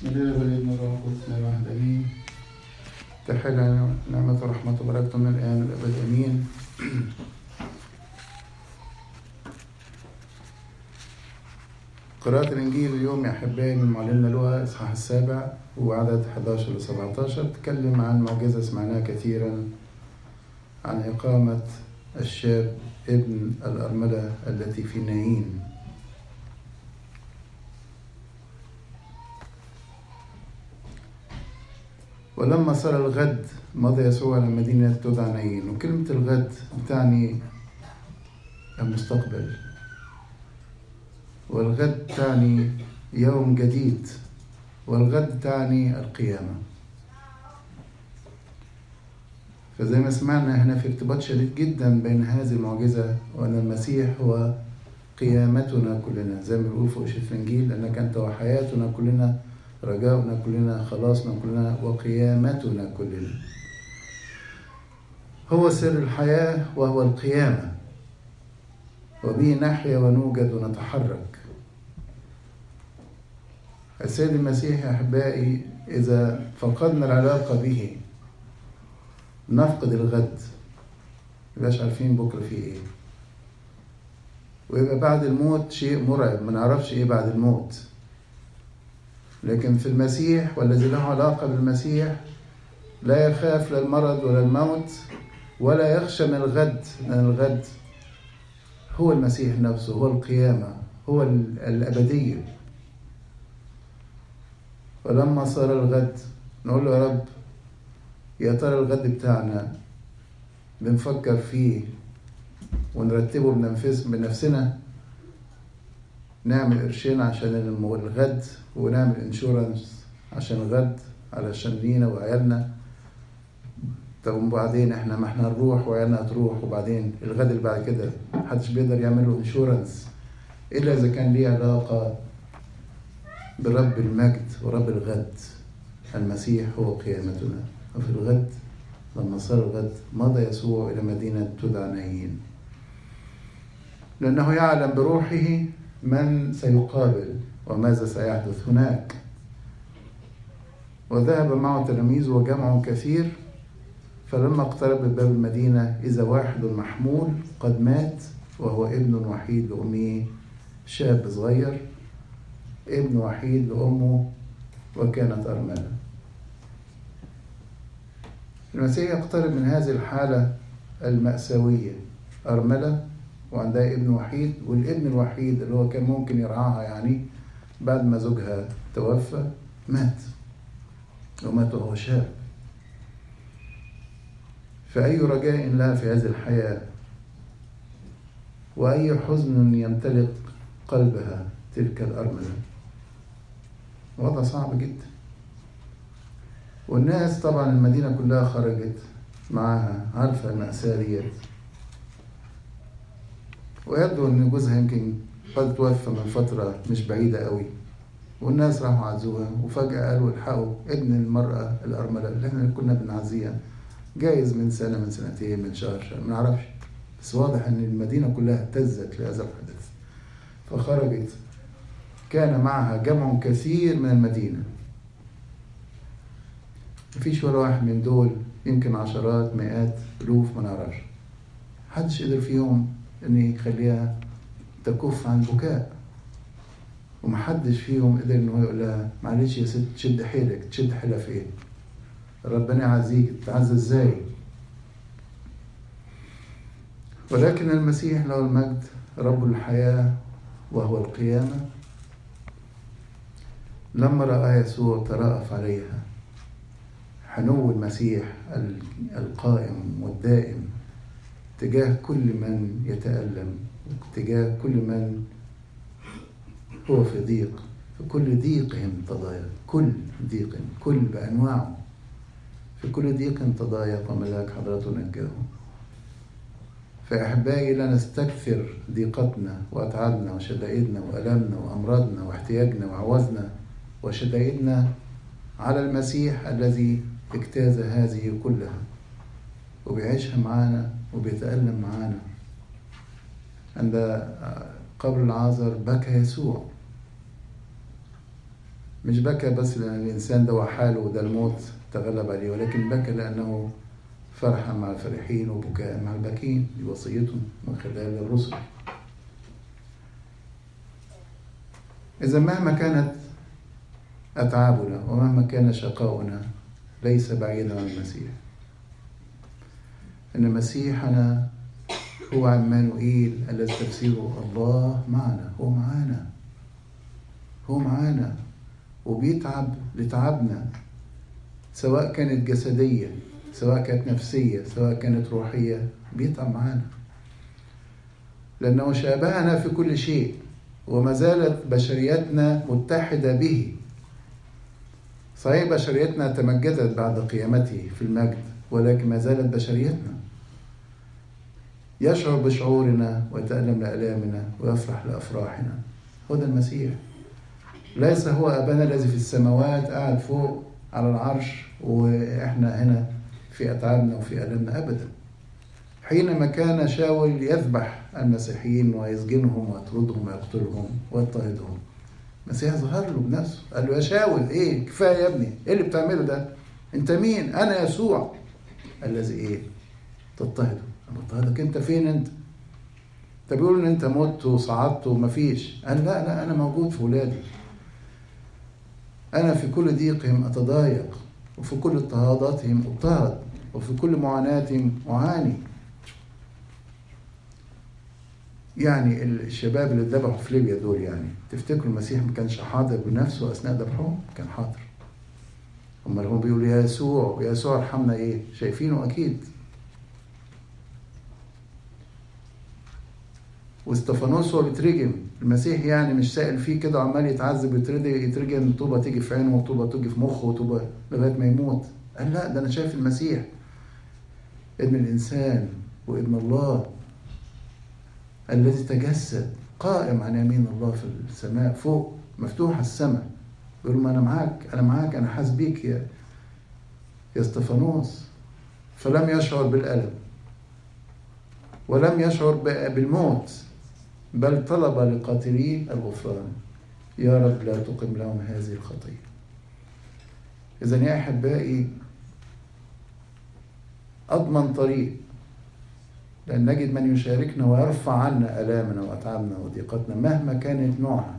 بسم الله والابن والروح القدس لا واحد امين تحل نعمة ورحمة وبركاته من الآن والأبد أمين قراءة الإنجيل اليوم يا أحبائي من معلمنا لوقا إصحاح السابع وعدد 11 ل 17 تكلم عن معجزة سمعناها كثيرا عن إقامة الشاب ابن الأرملة التي في نايين ولما صار الغد مضى يسوع على مدينة تدعى نايين وكلمة الغد تعني المستقبل والغد تعني يوم جديد والغد تعني القيامة فزي ما سمعنا هنا في ارتباط شديد جدا بين هذه المعجزة وأن المسيح هو قيامتنا كلنا زي ما بيقول فوق في الإنجيل أنك أنت وحياتنا كلنا رجاؤنا كلنا خلاصنا كلنا وقيامتنا كلنا هو سر الحياة وهو القيامة وبه نحيا ونوجد ونتحرك السيد المسيح يا أحبائي إذا فقدنا العلاقة به نفقد الغد مبقاش عارفين بكرة فيه إيه ويبقى بعد الموت شيء مرعب ما نعرفش إيه بعد الموت لكن في المسيح والذي له علاقة بالمسيح لا يخاف لا المرض ولا الموت ولا يخشى من الغد لأن الغد هو المسيح نفسه هو القيامة هو الأبدية ولما صار الغد نقول له يا رب يا ترى الغد بتاعنا بنفكر فيه ونرتبه بنفس بنفسنا نعمل قرشين عشان الغد ونعمل انشورنس عشان الغد علشان لينا وعيالنا طب وبعدين احنا ما احنا هنروح وعيالنا هتروح وبعدين الغد اللي بعد كده محدش بيقدر يعمل له انشورنس الا اذا كان ليه علاقه برب المجد ورب الغد المسيح هو قيامتنا وفي الغد لما صار الغد مضى يسوع إلى مدينة تدعى نايين لأنه يعلم بروحه من سيقابل وماذا سيحدث هناك وذهب معه تلاميذ وجمع كثير فلما اقترب من باب المدينة إذا واحد محمول قد مات وهو ابن وحيد لأمه شاب صغير ابن وحيد لأمه وكانت أرملة المسيح يقترب من هذه الحالة المأساوية أرملة وعندها ابن وحيد والابن الوحيد اللي هو كان ممكن يرعاها يعني بعد ما زوجها توفى مات ومات وهو شاب فأي رجاء لها في هذه الحياة وأي حزن يمتلك قلبها تلك الأرملة وضع صعب جدا والناس طبعا المدينة كلها خرجت معاها عارفة المأساة ديت ويبدو ان جوزها يمكن قد توفى من فترة مش بعيدة قوي والناس راحوا عزوها وفجأة قالوا الحقوا ابن المرأة الأرملة اللي احنا كنا بنعزيها جايز من سنة من سنتين من شهر شهر ما نعرفش بس واضح ان المدينة كلها اهتزت لهذا الحدث فخرجت كان معها جمع كثير من المدينة مفيش ولا واحد من دول يمكن عشرات مئات ألوف ما نعرفش محدش قدر فيهم إن يخليها تكف عن البكاء ومحدش فيهم قدر إن هو يقول لها معلش يا ست تشد حيلك تشد حيلها في إيه؟ ربنا يعزيك تتعزى إزاي؟ ولكن المسيح له المجد رب الحياة وهو القيامة لما رأى يسوع ترأف عليها حنو المسيح القائم والدائم تجاه كل من يتألم تجاه كل من هو في ضيق في كل ضيقهم تضايق كل ضيق كل بأنواعه في كل ضيق تضايق وملاك حضرته نجاه فأحبائي لا نستكثر ضيقتنا وأتعابنا وشدائدنا وألمنا وأمراضنا واحتياجنا وعوزنا وشدائدنا على المسيح الذي اجتاز هذه كلها وبيعيشها معانا وبيتألم معانا عند قبر العازر بكى يسوع مش بكى بس لأن الإنسان ده حاله وده الموت تغلب عليه ولكن بكى لأنه فرحا مع الفرحين وبكاء مع الباكين بوصيتهم من خلال الرسل إذا مهما كانت أتعابنا ومهما كان شقاؤنا ليس بعيدا عن المسيح إن مسيحنا هو عمانوئيل الذي تفسيره الله معنا هو معانا هو معانا وبيتعب لتعبنا سواء كانت جسدية سواء كانت نفسية سواء كانت روحية بيتعب معانا لأنه شابهنا في كل شيء وما زالت بشريتنا متحدة به صحيح بشريتنا تمجدت بعد قيامته في المجد ولكن ما زالت بشريتنا يشعر بشعورنا ويتألم لآلامنا ويفرح لأفراحنا هو ده المسيح ليس هو أبانا الذي في السماوات قاعد فوق على العرش وإحنا هنا في أتعابنا وفي ألمنا أبدا حينما كان شاول يذبح المسيحيين ويسجنهم ويطردهم ويقتلهم ويضطهدهم المسيح ظهر له بنفسه قال له يا شاول ايه كفايه يا ابني ايه اللي بتعمله ده انت مين انا يسوع الذي ايه تضطهده بضطهدك انت فين انت انت بيقول ان انت مت وصعدت ومفيش قال لا لا انا موجود في ولادي انا في كل ضيقهم اتضايق وفي كل اضطهاداتهم اضطهد وفي كل معاناتهم اعاني يعني الشباب اللي اتذبحوا في ليبيا دول يعني تفتكروا المسيح ما كانش حاضر بنفسه اثناء ذبحهم؟ كان حاضر. امال هم بيقولوا يا يسوع يا يسوع ارحمنا ايه؟ شايفينه اكيد. واستفانوس هو بيترجم المسيح يعني مش سائل فيه كده وعمال يتعذب يترجم طوبه تيجي في عينه وطوبه تيجي في مخه وطوبه لغايه ما يموت قال لا ده انا شايف المسيح ابن الانسان وابن الله الذي تجسد قائم عن يمين الله في السماء فوق مفتوحة السماء يقول ما أنا معاك أنا معاك أنا حاس بيك يا يا استفانوس فلم يشعر بالألم ولم يشعر بالموت بل طلب لقاتليه الغفران يا رب لا تقم لهم هذه الخطية إذا يا أحبائي أضمن طريق لأن نجد من يشاركنا ويرفع عنا آلامنا وأتعابنا وضيقتنا مهما كانت نوعها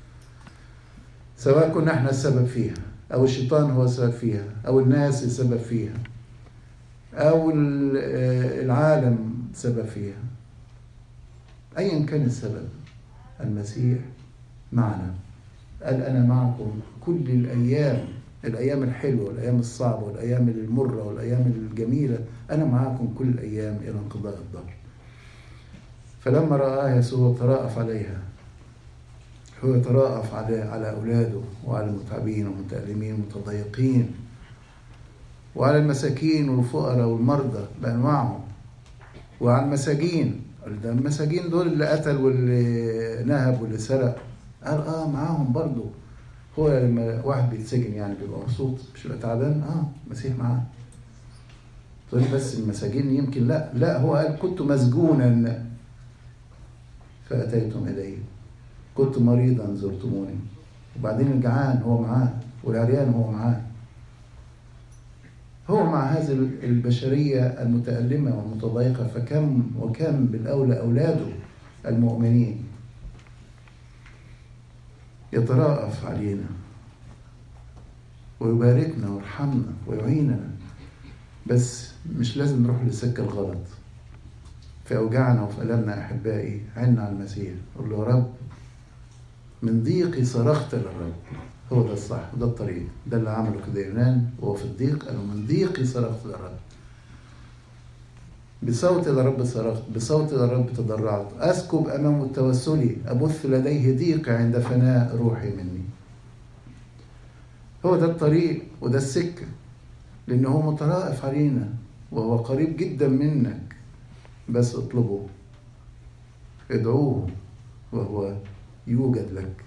سواء كنا احنا السبب فيها أو الشيطان هو السبب فيها أو الناس السبب فيها أو العالم سبب فيها أيا كان السبب المسيح معنا قال أنا معكم كل الأيام الأيام الحلوة والأيام الصعبة والأيام المرة والأيام الجميلة أنا معاكم كل الأيام إلى انقضاء الظهر فلما رآها يسوع تراءف عليها هو يتراءف على على أولاده وعلى المتعبين والمتألمين والمتضايقين وعلى المساكين والفقراء والمرضى بأنواعهم وعلى المساجين ده المساجين دول اللي قتل واللي نهب واللي سرق قال اه معاهم برضه هو لما واحد بيتسجن يعني بيبقى مبسوط مش بيبقى تعبان اه المسيح معاه تقول بس المساجين يمكن لا لا هو قال كنت مسجونا فأتيتم إلي كنت مريضا زرتموني وبعدين الجعان هو معاه والعريان هو معاه هو مع هذه البشرية المتألمة والمتضايقة فكم وكم بالأولى أولاده المؤمنين يتراءف علينا ويباركنا ويرحمنا ويعيننا بس مش لازم نروح للسكة الغلط في أوجاعنا وفي ألمنا أحبائي عنا على المسيح قول له يا رب من ضيقي صرخت للرب هو ده الصح وده الطريق ده اللي عمله كده يونان وهو في الضيق قالوا من ضيقي صرخت للرب بصوت إلى الرب صرخت بصوت إلى الرب تضرعت أسكب أمام توسلي أبث لديه ضيق عند فناء روحي مني هو ده الطريق وده السكة لأنه هو مترائف علينا وهو قريب جدا منك بس اطلبه ادعوه وهو يوجد لك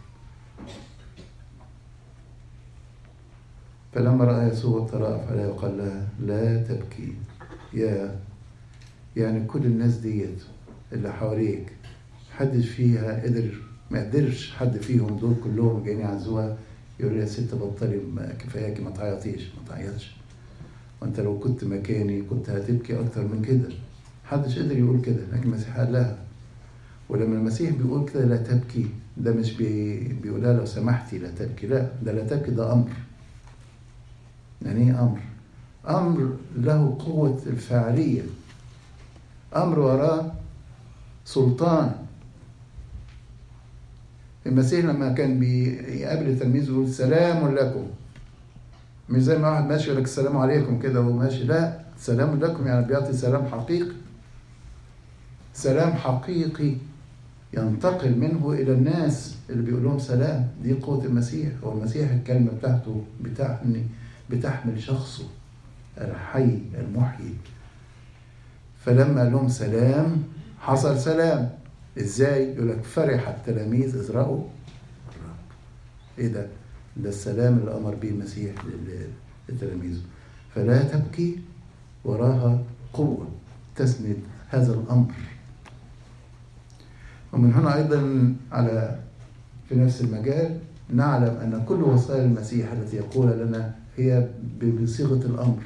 فلما رأى يسوع ترأف عليها وقال لها لا تبكي يا يعني كل الناس ديت اللي حواليك حدش فيها قدر ما قدرش حد فيهم دول كلهم جايين يعزوها يقول لي يا ست بطلي ما- كفاياكي ما تعيطيش ما تعيطش وانت لو كنت مكاني كنت هتبكي اكتر من كده محدش قدر يقول كده لكن المسيح قال لها ولما المسيح بيقول كده لا تبكي ده مش بي... بيقولها لو سمحتي لا تبكي لا ده لا تبكي ده امر يعني ايه امر امر له قوه الفاعليه امر وراه سلطان المسيح لما كان بيقابل التلميذ يقول سلام لكم مش زي ما واحد ماشي يقول لك السلام عليكم كده وهو ماشي لا سلام لكم يعني بيعطي سلام حقيقي سلام حقيقي ينتقل منه الى الناس اللي بيقول لهم سلام دي قوه المسيح هو المسيح الكلمه بتاعته بتحمل بتحمل شخصه الحي المحيي فلما قال لهم سلام حصل سلام ازاي يقول لك فرح التلاميذ اذ راوا الرب ايه ده ده السلام اللي امر به المسيح لل- لتلاميذه فلا تبكي وراها قوه تسند هذا الامر ومن هنا ايضا على في نفس المجال نعلم ان كل وصايا المسيح التي يقولها لنا هي ب- بصيغه الامر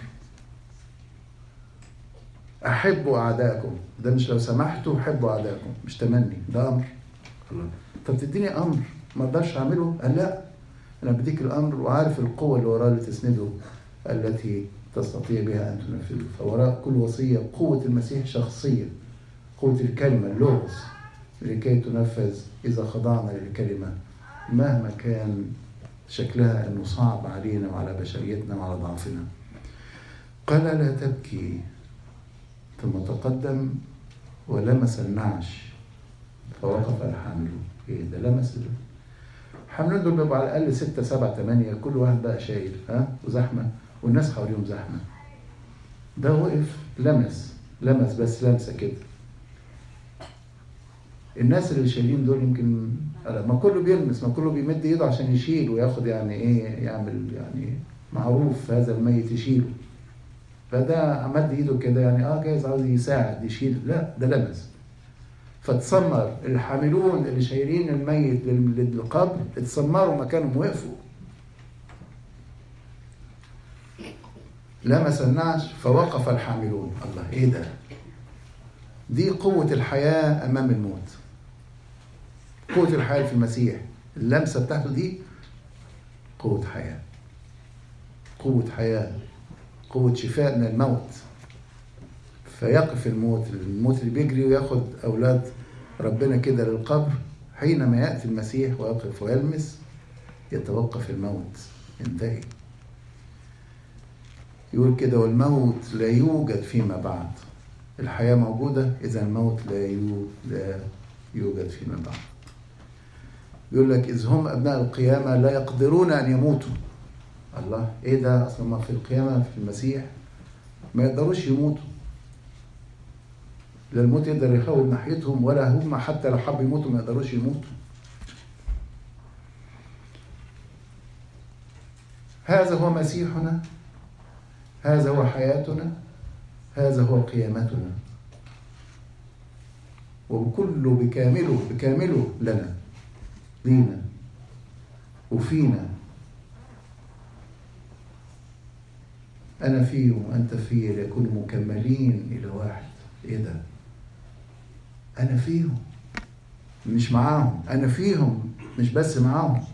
احبوا اعدائكم ده مش لو سمحتوا حبوا اعدائكم مش تمني ده امر طب تديني امر ما اقدرش اعمله قال لا انا بديك الامر وعارف القوه اللي وراه اللي تسنده التي تستطيع بها ان تنفذه فوراء كل وصيه قوه المسيح شخصيه قوه الكلمه اللغز لكي تنفذ اذا خضعنا للكلمه مهما كان شكلها انه صعب علينا وعلى بشريتنا وعلى ضعفنا قال لا تبكي ثم تقدم ولمس النعش فوقف الحمل ايه ده لمس ده حملون دول بيبقوا على الاقل ستة سبعة ثمانية كل واحد بقى شايل ها وزحمة والناس حواليهم زحمة ده وقف لمس لمس بس لمسة كده الناس اللي شايلين دول يمكن ما كله بيلمس ما كله بيمد ايده عشان يشيل وياخد يعني ايه يعمل يعني معروف هذا الميت يشيله فده مد ايده كده يعني اه جايز عاوز يساعد يشيل لا ده لمس فتسمر الحاملون اللي شايلين الميت لل- للقبر اتسمروا مكانهم وقفوا لمس النعش فوقف الحاملون الله ايه ده دي قوة الحياة أمام الموت قوة الحياة في المسيح اللمسة بتاعته دي قوة حياة قوة حياة قوة شفاء من الموت فيقف الموت الموت اللي بيجري وياخد أولاد ربنا كده للقبر حينما يأتي المسيح ويقف ويلمس يتوقف الموت ينتهي يقول كده والموت لا يوجد فيما بعد الحياة موجودة إذا الموت لا يو- لا يوجد فيما بعد يقول لك إذ هم أبناء القيامة لا يقدرون أن يموتوا الله إيه ده أصلا ما في القيامة في المسيح ما يقدروش يموتوا لا الموت يقدر يخوض ناحيتهم ولا هم حتى لو حبوا يموتوا ما يقدروش يموتوا هذا هو مسيحنا هذا هو حياتنا هذا هو قيامتنا وكله بكامله بكامله لنا لينا وفينا أنا فيه وأنت فيه ليكونوا مكملين إلى واحد إيه ده؟ أنا فيهم مش معاهم أنا فيهم مش بس معاهم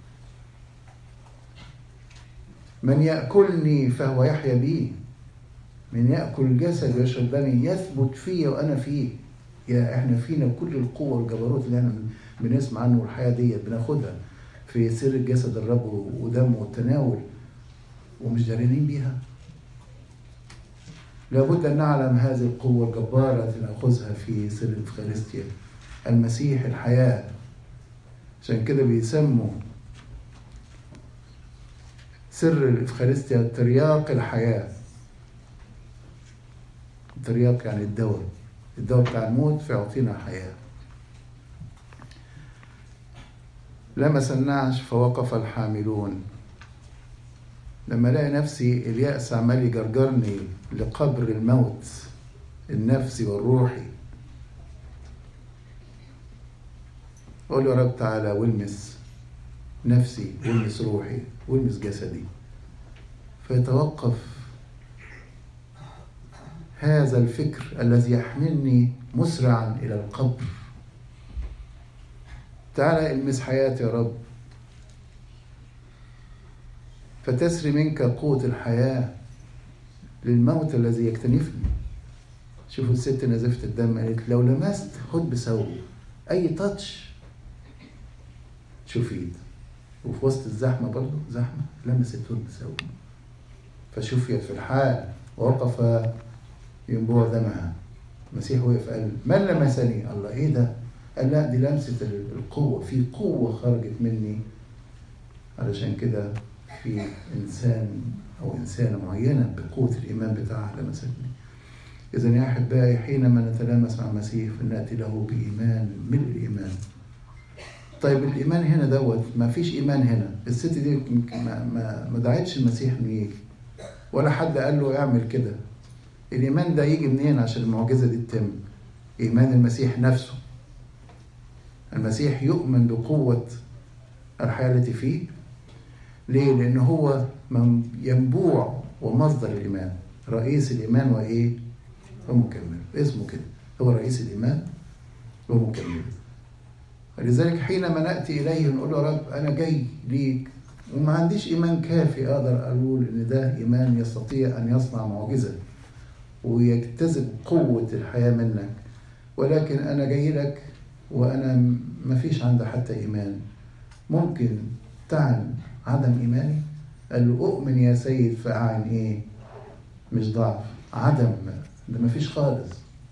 من يأكلني فهو يحيا بي من يأكل الجسد ويشرب دمي يثبت فيه وأنا فيه يا احنا فينا كل القوة والجبروت اللي احنا بنسمع عنه والحياة ديت بناخدها في سر جسد الرب ودمه والتناول ومش دارين بيها لابد أن نعلم هذه القوة الجبارة التي نأخذها في سر الإفخارستيا المسيح الحياة عشان كده بيسموا سر الإفخارستيا ترياق الحياة ترياق يعني الدواء الدواء بتاع الموت فيعطينا حياة لمس النعش فوقف الحاملون لما الاقي نفسي اليأس عمال يجرجرني لقبر الموت النفسي والروحي اقول يا رب تعالى والمس نفسي والمس روحي والمس جسدي فيتوقف هذا الفكر الذي يحملني مسرعا إلى القبر تعالى المس حياتي يا رب فتسري منك قوة الحياة للموت الذي يكتنفني شوفوا الست نزفت الدم قالت لو لمست خد بسوي أي تاتش شوفيت وفي وسط الزحمة برضه زحمة لمست خد بسوي فشفيت في الحال ووقف ينبوع دمها المسيح وقف قال من لمسني الله ايه ده قال لا دي لمسة القوة في قوة خرجت مني علشان كده في إنسان أو إنسانة معينة بقوة الإيمان بتاعها لمستني إذا يا أحبائي حينما نتلامس مع المسيح فلنأتي له بإيمان من الإيمان طيب الإيمان هنا دوت ما فيش إيمان هنا الست دي ما, ما, ما دعتش المسيح إنه يجي ولا حد قال له اعمل كده الإيمان ده يجي منين عشان المعجزة دي تتم إيمان المسيح نفسه المسيح يؤمن بقوة الحياة التي فيه ليه؟ لأن هو ينبوع ومصدر الإيمان رئيس الإيمان وإيه؟ ومكمل اسمه كده هو رئيس الإيمان ومكمل ولذلك حينما نأتي إليه نقول له رب أنا جاي ليك وما عنديش إيمان كافي أقدر أقول إن ده إيمان يستطيع أن يصنع معجزة ويجتذب قوة الحياة منك ولكن أنا جاي لك وأنا ما فيش عندي حتى إيمان ممكن تعن عدم إيماني قال له أؤمن يا سيد فأعن إيه مش ضعف عدم ده ما فيش خالص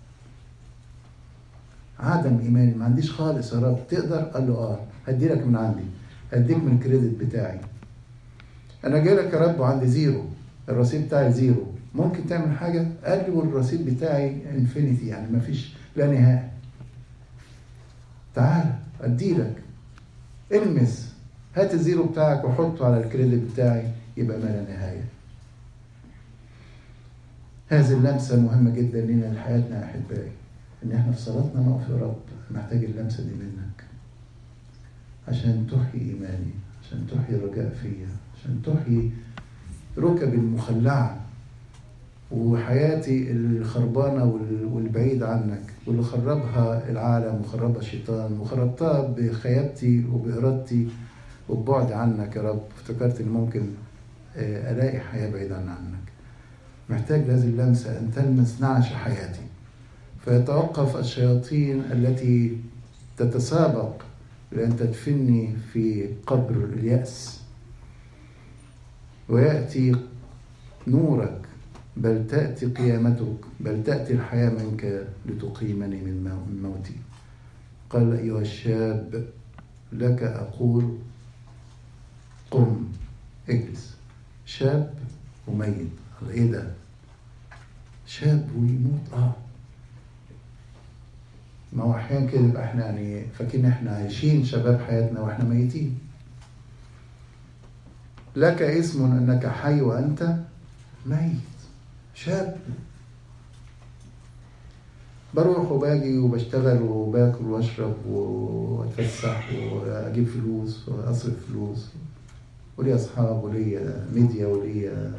عدم إيماني ما عنديش خالص يا رب تقدر قال له آه هدي لك من عندي هديك من الكريدت بتاعي أنا جاي لك يا رب وعندي زيرو الرصيد بتاعي زيرو ممكن تعمل حاجة قال لي والرصيد بتاعي انفينيتي يعني ما فيش لا نهاية تعال اديلك المس هات الزيرو بتاعك وحطه على الكريدت بتاعي يبقى ما لا نهاية هذه اللمسة مهمة جدا لنا لحياتنا يا أحبائي إن إحنا في صلاتنا نقف يا رب محتاج اللمسة دي منك عشان تحيي إيماني عشان تحيي رجاء فيا عشان تحيي ركبي المخلعة وحياتي الخربانة والبعيد عنك واللي خربها العالم وخربها الشيطان وخربتها بخيابتي وبإرادتي وببعد عنك يا رب افتكرت إن ممكن ألاقي حياة بعيدة عنك محتاج لهذه اللمسة أن تلمس نعش حياتي فيتوقف الشياطين التي تتسابق لأن تدفني في قبر اليأس ويأتي نورك بل تأتي قيامتك بل تأتي الحياة منك لتقيمني من موتي قال أيها الشاب لك أقول قم اجلس شاب وميت قال ايه ده شاب ويموت اه ما هو احيانا كده يبقى احنا يعني فاكرين احنا عايشين شباب حياتنا واحنا ميتين لك اسم انك حي وانت ميت شاب بروح وباجي وبشتغل وباكل واشرب واتفسح واجيب فلوس واصرف فلوس ولي اصحاب ولي ميديا ولي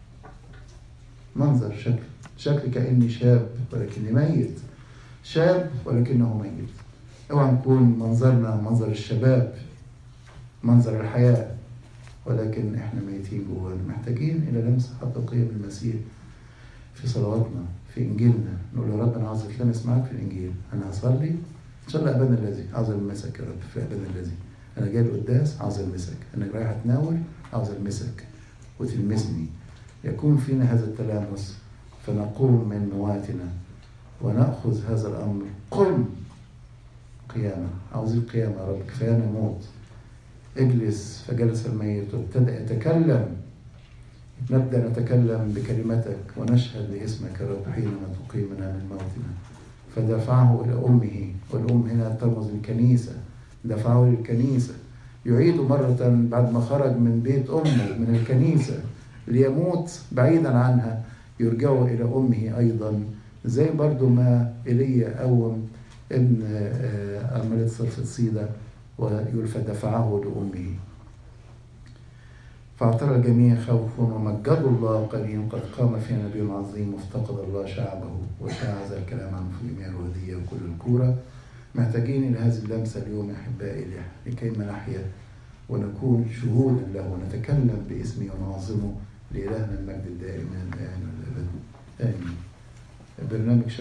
منظر شكل شكل كاني شاب ولكني ميت شاب ولكنه ميت اوعى نكون منظرنا منظر الشباب منظر الحياه ولكن احنا ميتين جوانا محتاجين الى لمسه حقيقيه من المسيح في صلواتنا في انجيلنا نقول يا رب انا عاوز اتلمس معاك في الانجيل انا هصلي ان شاء الله ابانا الذي عاوز المسك يا رب في ابانا الذي انا جاي القداس عاوز المسك انا رايح اتناول عاوز المسك وتلمسني يكون فينا هذا التلامس فنقوم من مواتنا وناخذ هذا الامر قم قيامه عاوزين قيامه يا رب كفايانا موت اجلس فجلس الميت وابتدأ يتكلم نبدأ نتكلم بكلمتك ونشهد لاسمك يا رب حينما تقيمنا من موتنا فدفعه إلى أمه والأم هنا ترمز للكنيسة دفعه للكنيسة يعيد مرة بعد ما خرج من بيت أمه من الكنيسة ليموت بعيدا عنها يرجعه إلى أمه أيضا زي برضو ما إيليا قوم ابن عملية صرف الصيدة ويقول فدفعه لأمه فاعترى الجميع خوفا ومجدوا الله قليلا قد قام فينا نبي عظيم وافتقد الله شعبه وشاع هذا الكلام عنه في جميع الودية وكل الكورة محتاجين إلى هذه اللمسة اليوم يا أحبائي لكي ما نحيا ونكون شهودا له ونتكلم باسمه ونعظمه لإلهنا المجد الدائم من الآن والأبد آمين برنامج